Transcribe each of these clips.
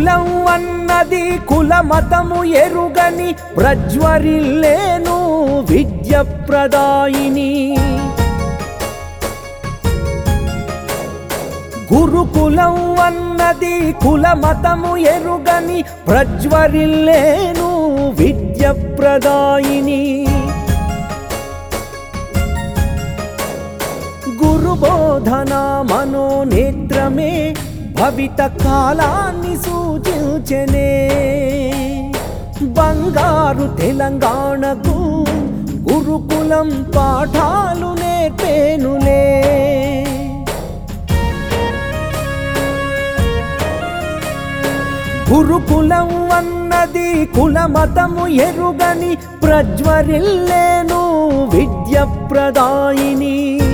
గురుకులం అన్నది కుల మతము ఎరుగని ప్రజ్వరిల్లేను విద్య ప్రదాయిని గురుకులం అన్నది కుల మతము ఎరుగని ప్రజ్వరిల్లేను విద్య ప్రదాయిని గురుబోధన మనోనేత్రమే భవిత కాలాన్ని సూచించనే బంగారు తెలంగాణకు గురుకులం పాఠాలు నేర్పేనులే గురుకులం అన్నది కుల మతము ఎరుగని ప్రజ్వరిల్లేను విద్య ప్రదాయిని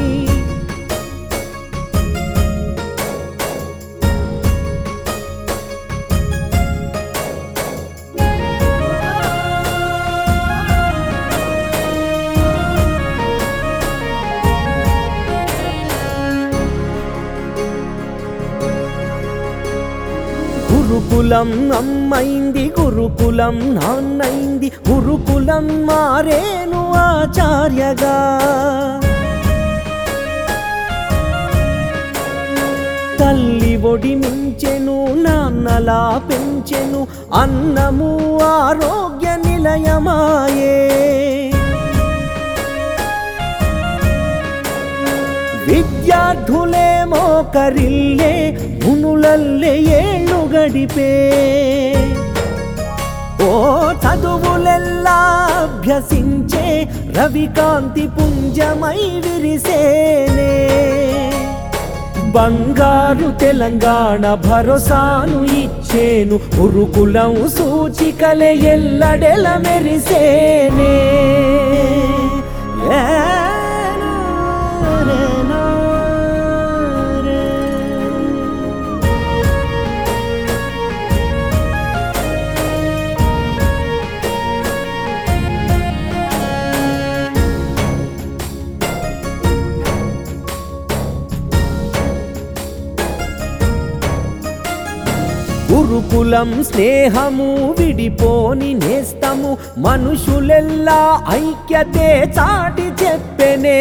గురుకులం అమ్మైంది గురుకులం నాన్నైంది గురుకులం మారేను ఆచార్యగా తల్లి ఒడి మించెను నాన్నలా పెంచెను అన్నము ఆరోగ్య నిలయమాయే విద్యార్థులే మోకరిల్లే మునులల్లే ఏళ్ళు గడిపే ఓ చదువులెల్లా అభ్యసించే రవికాంతి పుంజమై విరిసేనే బంగారు తెలంగాణ భరోసాను ఇచ్చేను ఉరుకులం సూచికలే ఎల్లడెల మెరిసేనే ఏనా రేనా రే. గురుకులం స్నేహము విడిపోని నేస్తము మనుషులెల్లా ఐక్యతే చాటి చెప్పెనే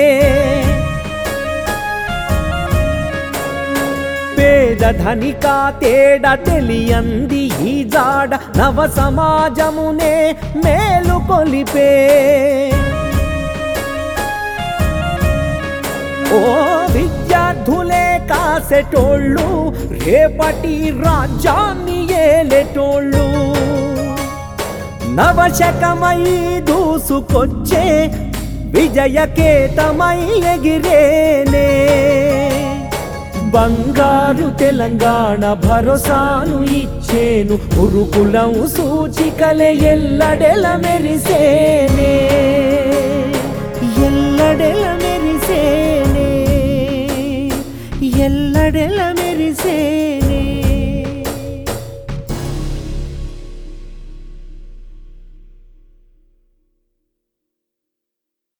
పేద ధనిక తేడ తెలియంది ఈ జాడ నవ సమాజమునే మేలు కొలిపే ఓ విద్యార్థులే కాసెటోళ్ళు రేపటి రాజ్యాన్ని ఏలేటోళ్ళు నవశకమై దూసుకొచ్చే విజయకేతమై ఎగిరేనే బంగారు తెలంగాణ భరోసాను ఇచ్చేను ఉరుకులం సూచికలే ఎల్లడెల మెరిసేనే ఎల్లడెల మెరిసేనే ఎల్లడెల